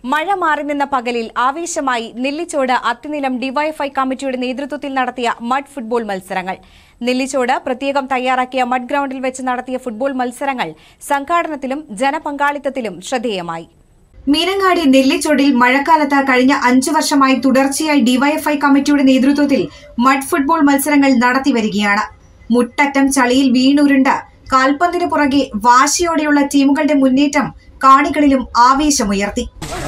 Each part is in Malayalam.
മഴ മാറി നിന്ന പകലിൽ ആവേശമായി നെല്ലിച്ചോട് അത്തിനിലം ഡിവൈഎഫ്ഐ കമ്മിറ്റിയുടെ നേതൃത്വത്തിൽ നടത്തിയ മഡ് ഫുട്ബോൾ മത്സരങ്ങൾ നെല്ലിച്ചോട് പ്രത്യേകം തയ്യാറാക്കിയ മഡ് ഗ്രൌണ്ടിൽ വെച്ച് നടത്തിയ ഫുട്ബോൾ മത്സരങ്ങൾ സംഘാടനത്തിലും ജനപങ്കാളിത്തത്തിലും ശ്രദ്ധേയമായി മീനങ്ങാടി നെല്ലിച്ചോടിൽ മഴക്കാലത്ത് കഴിഞ്ഞ അഞ്ചു വർഷമായി തുടർച്ചയായി ഡിവൈഎഫ്ഐ കമ്മിറ്റിയുടെ നേതൃത്വത്തിൽ മഡ് ഫുട്ബോൾ മത്സരങ്ങൾ നടത്തിവരികയാണ് മുട്ടറ്റം ചളിയിൽ വീണുരുണ്ട് കാൽപന്തിന് പുറകെ വാശിയോടെയുള്ള ടീമുകളുടെ മുന്നേറ്റം കാണികളിലും ആവേശമുയർത്തി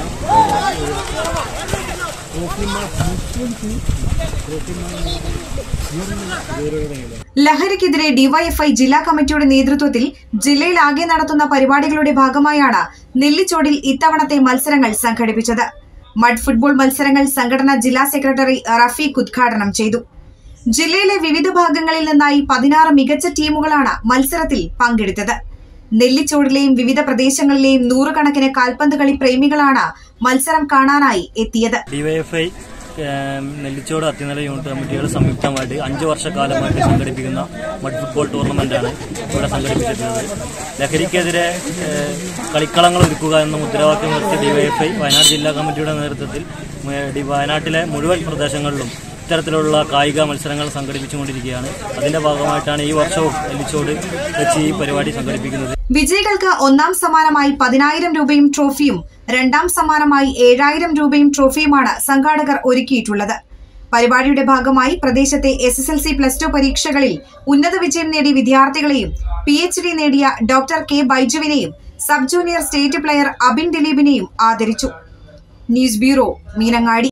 ലഹരിക്കെതിരെ ഡിവൈഎഫ്ഐ ജില്ലാ കമ്മിറ്റിയുടെ നേതൃത്വത്തിൽ ജില്ലയിലാകെ നടത്തുന്ന പരിപാടികളുടെ ഭാഗമായാണ് നെല്ലിച്ചോടിൽ ഇത്തവണത്തെ മത്സരങ്ങൾ സംഘടിപ്പിച്ചത് മഡ് ഫുട്ബോൾ മത്സരങ്ങൾ സംഘടനാ ജില്ലാ സെക്രട്ടറി റഫീഖ് ഉദ്ഘാടനം ചെയ്തു ജില്ലയിലെ വിവിധ ഭാഗങ്ങളിൽ നിന്നായി പതിനാറ് മികച്ച ടീമുകളാണ് മത്സരത്തിൽ പങ്കെടുത്തത് നെല്ലിച്ചോടിലെയും വിവിധ പ്രദേശങ്ങളിലെയും നൂറുകണക്കിന് കാൽപന്ത് കളി പ്രേമികളാണ് മത്സരം കാണാനായി എത്തിയത് ഡിവൈഎഫ്ഐ നെല്ലിച്ചോട് അത്യുന്നത യൂണിറ്റ് കമ്മിറ്റികൾ സംയുക്തമായിട്ട് അഞ്ച് വർഷക്കാലമായിട്ട് സംഘടിപ്പിക്കുന്ന മഡ് ഫുട്ബോൾ ടൂർണമെന്റാണ് ഇവിടെ സംഘടിപ്പിച്ചിട്ടുള്ളത് ലഹരിക്കെതിരെ ഏഹ്, കളിക്കളങ്ങൾ ഒരുക്കുക എന്ന മുദ്രാവാക്യം ഉയർത്തിയ ഡിവൈഎഫ്ഐ വയനാട് ജില്ലാ കമ്മിറ്റിയുടെ നേതൃത്വത്തിൽ ഏഹ്, ഡി- വയനാട്ടിലെ മുഴുവൻ പ്രദേശങ്ങളിലും ഇത്തരത്തിലുള്ള കായിക മത്സരങ്ങൾ സംഘടിപ്പിച്ചുകൊണ്ടിരിക്കുകയാണ് അതിന്റെ ഭാഗമായിട്ടാണ് ഈ വർഷവും നെല്ലിച്ചോട് വെച്ച് ഈ പരിപാടി സംഘടിപ്പിക്കുന്നത് വിജയികൾക്ക് ഒന്നാം സമ്മാനമായി പതിനായിരം രൂപയും ട്രോഫിയും രണ്ടാം സമ്മാനമായി ഏഴായിരം രൂപയും ട്രോഫിയുമാണ് സംഘാടകർ ഒരുക്കിയിട്ടുള്ളത് പരിപാടിയുടെ ഭാഗമായി പ്രദേശത്തെ S S L C plus two പരീക്ഷകളിൽ ഉന്നത വിജയം നേടിയ വിദ്യാർത്ഥികളെയും പി എച്ച് ഡി നേടിയ ഡോക്ടർ കെ ബൈജുവിനെയും sub junior state player Abin ദിലീപിനെയും ആദരിച്ചു ന്യൂസ് ബ്യൂറോ മീനങ്ങാടി